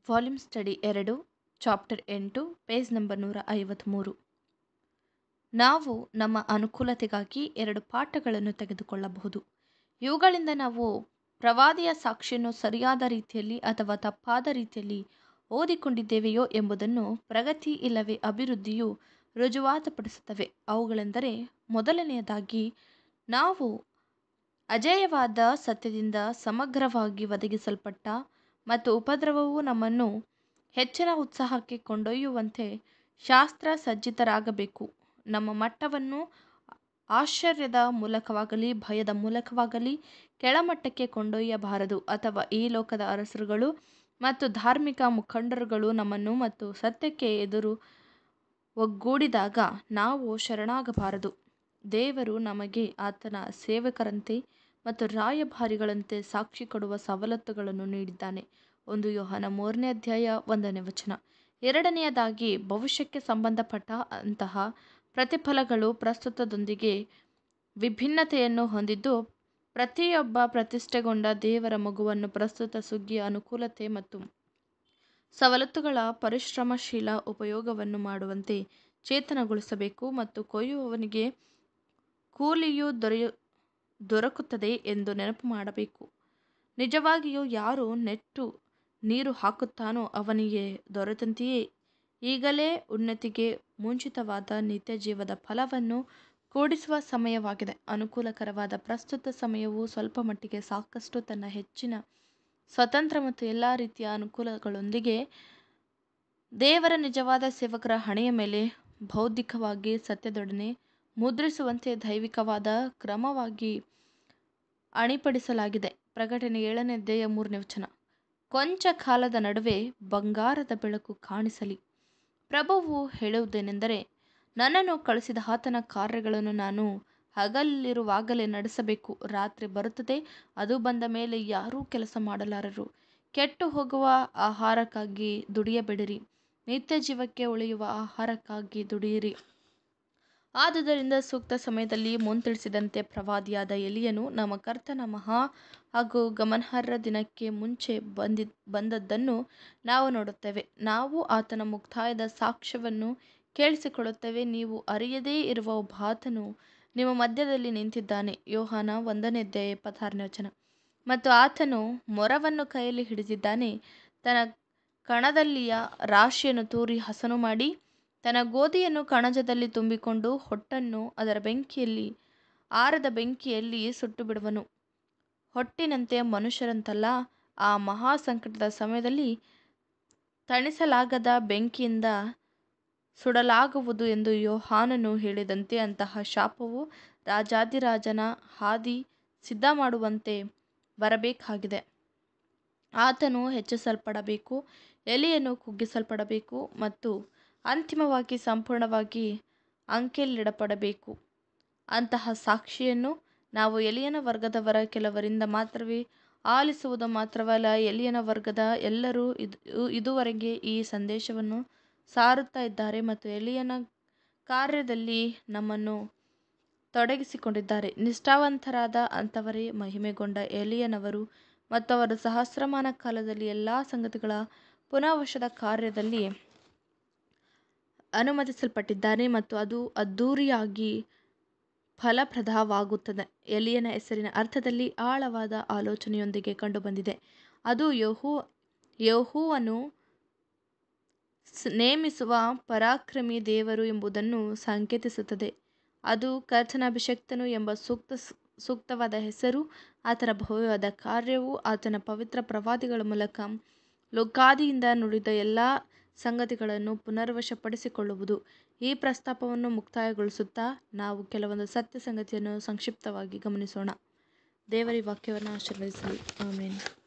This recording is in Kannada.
ವಾಲ್ಯೂಮ್ ಸ್ಟಡಿ ಎರಡು ಚಾಪ್ಟರ್ ಎಂಟು ಪೇಜ್ ನಂಬರ್ ನೂರ ಐವತ್ತ್ಮೂರು ನಾವು ನಮ್ಮ ಅನುಕೂಲತೆಗಾಗಿ ಎರಡು ಪಾಠಗಳನ್ನು ತೆಗೆದುಕೊಳ್ಳಬಹುದು ಇವುಗಳಿಂದ ನಾವು ಪ್ರವಾದಿಯ ಸಾಕ್ಷಿಯನ್ನು ಸರಿಯಾದ ರೀತಿಯಲ್ಲಿ ಅಥವಾ ತಪ್ಪಾದ ರೀತಿಯಲ್ಲಿ ಓದಿಕೊಂಡಿದ್ದೇವೆಯೋ ಎಂಬುದನ್ನು ಪ್ರಗತಿ ಇಲ್ಲವೇ ಅಭಿವೃದ್ಧಿಯು ರುಜುವಾತುಪಡಿಸುತ್ತವೆ ಅವುಗಳೆಂದರೆ ಮೊದಲನೆಯದಾಗಿ ನಾವು ಅಜೇಯವಾದ ಸತ್ಯದಿಂದ ಸಮಗ್ರವಾಗಿ ಒದಗಿಸಲ್ಪಟ್ಟ ಮತ್ತು ಉಪದ್ರವವು ನಮ್ಮನ್ನು ಹೆಚ್ಚಿನ ಉತ್ಸಾಹಕ್ಕೆ ಕೊಂಡೊಯ್ಯುವಂತೆ ಶಾಸ್ತ್ರ ಸಜ್ಜಿತರಾಗಬೇಕು ನಮ್ಮ ಮಟ್ಟವನ್ನು ಆಶ್ಚರ್ಯದ ಮೂಲಕವಾಗಲಿ ಭಯದ ಮೂಲಕವಾಗಲಿ ಕೆಳಮಟ್ಟಕ್ಕೆ ಕೊಂಡೊಯ್ಯಬಾರದು ಅಥವಾ ಈ ಲೋಕದ ಅರಸರುಗಳು ಮತ್ತು ಧಾರ್ಮಿಕ ಮುಖಂಡರುಗಳು ನಮ್ಮನ್ನು ಮತ್ತು ಸತ್ಯಕ್ಕೆ ಎದುರು ಒಗ್ಗೂಡಿದಾಗ ನಾವು ಶರಣಾಗಬಾರದು ದೇವರು ನಮಗೆ ಆತನ ಸೇವಕರಂತೆ ಮತ್ತು ರಾಯಭಾರಿಗಳಂತೆ ಸಾಕ್ಷಿ ಕೊಡುವ ಸವಲತ್ತುಗಳನ್ನು ನೀಡಿದ್ದಾನೆ ಒಂದು ಯೋಹನ ಮೂರನೇ ಅಧ್ಯಾಯ ಒಂದನೇ ವಚನ ಎರಡನೆಯದಾಗಿ ಭವಿಷ್ಯಕ್ಕೆ ಸಂಬಂಧಪಟ್ಟ ಅಂತಹ ಪ್ರತಿಫಲಗಳು ಪ್ರಸ್ತುತದೊಂದಿಗೆ ವಿಭಿನ್ನತೆಯನ್ನು ಹೊಂದಿದ್ದು ಪ್ರತಿಯೊಬ್ಬ ಪ್ರತಿಷ್ಠೆಗೊಂಡ ದೇವರ ಮಗುವನ್ನು ಪ್ರಸ್ತುತ ಸುಗ್ಗಿಯ ಅನುಕೂಲತೆ ಮತ್ತು ಸವಲತ್ತುಗಳ ಪರಿಶ್ರಮಶೀಲ ಉಪಯೋಗವನ್ನು ಮಾಡುವಂತೆ ಚೇತನಗೊಳಿಸಬೇಕು ಮತ್ತು ಕೊಯ್ಯುವವನಿಗೆ ಕೂಲಿಯು ದೊರೆಯ ದೊರಕುತ್ತದೆ ಎಂದು ನೆನಪು ಮಾಡಬೇಕು ನಿಜವಾಗಿಯೂ ಯಾರು ನೆಟ್ಟು ನೀರು ಹಾಕುತ್ತಾನೋ ಅವನಿಗೆ ದೊರೆತಂತೆಯೇ ಈಗಲೇ ಉನ್ನತಿಗೆ ಮುಂಚಿತವಾದ ನಿತ್ಯ ಜೀವದ ಫಲವನ್ನು ಕೂಡಿಸುವ ಸಮಯವಾಗಿದೆ ಅನುಕೂಲಕರವಾದ ಪ್ರಸ್ತುತ ಸಮಯವು ಸ್ವಲ್ಪ ಮಟ್ಟಿಗೆ ಸಾಕಷ್ಟು ತನ್ನ ಹೆಚ್ಚಿನ ಸ್ವತಂತ್ರ ಮತ್ತು ಎಲ್ಲ ರೀತಿಯ ಅನುಕೂಲಗಳೊಂದಿಗೆ ದೇವರ ನಿಜವಾದ ಸೇವಕರ ಹಣೆಯ ಮೇಲೆ ಬೌದ್ಧಿಕವಾಗಿ ಸತ್ಯದೊಡನೆ ಮುದ್ರಿಸುವಂತೆ ದೈವಿಕವಾದ ಕ್ರಮವಾಗಿ ಅಣಿಪಡಿಸಲಾಗಿದೆ ಪ್ರಕಟಣೆ ಏಳನೇ ಅಧ್ಯಾಯ ಮೂರನೇ ವಚನ ಕೊಂಚ ಕಾಲದ ನಡುವೆ ಬಂಗಾರದ ಬೆಳಕು ಕಾಣಿಸಲಿ ಪ್ರಭುವು ಹೇಳುವುದೇನೆಂದರೆ ನನ್ನನ್ನು ಕಳಿಸಿದ ಆತನ ಕಾರ್ಯಗಳನ್ನು ನಾನು ಹಗಲಿರುವಾಗಲೇ ನಡೆಸಬೇಕು ರಾತ್ರಿ ಬರುತ್ತದೆ ಅದು ಬಂದ ಮೇಲೆ ಯಾರೂ ಕೆಲಸ ಮಾಡಲಾರರು ಕೆಟ್ಟು ಹೋಗುವ ಆಹಾರಕ್ಕಾಗಿ ದುಡಿಯಬೇಡಿರಿ ನಿತ್ಯ ಜೀವಕ್ಕೆ ಉಳಿಯುವ ಆಹಾರಕ್ಕಾಗಿ ದುಡಿಯಿರಿ ಆದುದರಿಂದ ಸೂಕ್ತ ಸಮಯದಲ್ಲಿ ಮುಂತಿಳಿಸಿದಂತೆ ಪ್ರವಾದಿಯಾದ ಎಲಿಯನು ನಮ್ಮ ಕರ್ತನ ಮಹಾ ಹಾಗೂ ಗಮನಾರ್ಹ ದಿನಕ್ಕೆ ಮುಂಚೆ ಬಂದಿ ಬಂದದ್ದನ್ನು ನಾವು ನೋಡುತ್ತೇವೆ ನಾವು ಆತನ ಮುಕ್ತಾಯದ ಸಾಕ್ಷ್ಯವನ್ನು ಕೇಳಿಸಿಕೊಳ್ಳುತ್ತೇವೆ ನೀವು ಅರಿಯದೇ ಇರುವ ಒಬ್ಬಾತನು ನಿಮ್ಮ ಮಧ್ಯದಲ್ಲಿ ನಿಂತಿದ್ದಾನೆ ಯೋಹಾನ ಒಂದನೇ ಅಧ್ಯಾಯ ಇಪ್ಪತ್ತಾರನೇ ವಚನ ಮತ್ತು ಆತನು ಮೊರವನ್ನು ಕೈಯಲ್ಲಿ ಹಿಡಿದಿದ್ದಾನೆ ತನ್ನ ಕಣದಲ್ಲಿಯ ರಾಶಿಯನ್ನು ತೂರಿ ಹಸನು ಮಾಡಿ ತನ್ನ ಗೋಧಿಯನ್ನು ಕಣಜದಲ್ಲಿ ತುಂಬಿಕೊಂಡು ಹೊಟ್ಟನ್ನು ಅದರ ಬೆಂಕಿಯಲ್ಲಿ ಆರದ ಬೆಂಕಿಯಲ್ಲಿ ಸುಟ್ಟು ಬಿಡುವನು ಹೊಟ್ಟಿನಂತೆ ಮನುಷ್ಯರಂತಲ್ಲ ಆ ಮಹಾ ಸಂಕಟದ ಸಮಯದಲ್ಲಿ ತಣಿಸಲಾಗದ ಬೆಂಕಿಯಿಂದ ಸುಡಲಾಗುವುದು ಎಂದು ಯೋಹಾನನು ಹೇಳಿದಂತೆ ಅಂತಹ ಶಾಪವು ರಾಜಾದಿರಾಜನ ಹಾದಿ ಸಿದ್ಧ ಮಾಡುವಂತೆ ಬರಬೇಕಾಗಿದೆ ಆತನು ಹೆಚ್ಚಿಸಲ್ಪಡಬೇಕು ಎಲಿಯನ್ನು ಕುಗ್ಗಿಸಲ್ಪಡಬೇಕು ಮತ್ತು ಅಂತಿಮವಾಗಿ ಸಂಪೂರ್ಣವಾಗಿ ಅಂಕೆಲಿಡಪಡಬೇಕು ಅಂತಹ ಸಾಕ್ಷಿಯನ್ನು ನಾವು ಎಲಿಯನ ವರ್ಗದವರ ಕೆಲವರಿಂದ ಮಾತ್ರವೇ ಆಲಿಸುವುದು ಮಾತ್ರವಲ್ಲ ಎಲಿಯನ ವರ್ಗದ ಎಲ್ಲರೂ ಇದು ಇದುವರೆಗೆ ಈ ಸಂದೇಶವನ್ನು ಸಾರುತ್ತಾ ಇದ್ದಾರೆ ಮತ್ತು ಎಲಿಯನ ಕಾರ್ಯದಲ್ಲಿ ನಮ್ಮನ್ನು ತೊಡಗಿಸಿಕೊಂಡಿದ್ದಾರೆ ನಿಷ್ಠಾವಂತರಾದ ಅಂಥವರೇ ಮಹಿಮೆಗೊಂಡ ಎಲಿಯನವರು ಮತ್ತು ಅವರ ಸಹಸ್ರಮಾನ ಕಾಲದಲ್ಲಿ ಎಲ್ಲ ಸಂಗತಿಗಳ ಪುನಃವಶದ ಕಾರ್ಯದಲ್ಲಿ ಅನುಮತಿಸಲ್ಪಟ್ಟಿದ್ದಾರೆ ಮತ್ತು ಅದು ಅದ್ಧೂರಿಯಾಗಿ ಫಲಪ್ರದವಾಗುತ್ತದೆ ಎಲಿಯನ ಹೆಸರಿನ ಅರ್ಥದಲ್ಲಿ ಆಳವಾದ ಆಲೋಚನೆಯೊಂದಿಗೆ ಕಂಡುಬಂದಿದೆ ಅದು ಯಹೂ ಯಹೂವನು ನೇಮಿಸುವ ಪರಾಕ್ರಮಿ ದೇವರು ಎಂಬುದನ್ನು ಸಂಕೇತಿಸುತ್ತದೆ ಅದು ಕರ್ತನ ಅಭಿಷಕ್ತನು ಎಂಬ ಸೂಕ್ತ ಸೂಕ್ತವಾದ ಹೆಸರು ಆತನ ಭವ್ಯವಾದ ಕಾರ್ಯವು ಆತನ ಪವಿತ್ರ ಪ್ರವಾದಿಗಳ ಮೂಲಕ ಲೋಕಾದಿಯಿಂದ ನುಡಿದ ಎಲ್ಲ ಸಂಗತಿಗಳನ್ನು ಪುನರ್ವಶಪಡಿಸಿಕೊಳ್ಳುವುದು ಈ ಪ್ರಸ್ತಾಪವನ್ನು ಮುಕ್ತಾಯಗೊಳಿಸುತ್ತಾ ನಾವು ಕೆಲವೊಂದು ಸತ್ಯ ಸಂಗತಿಯನ್ನು ಸಂಕ್ಷಿಪ್ತವಾಗಿ ಗಮನಿಸೋಣ ದೇವರಿ ವಾಕ್ಯವನ್ನು ಆಶೀರ್ವದಿಸಲಿ ಆಮೇಲೆ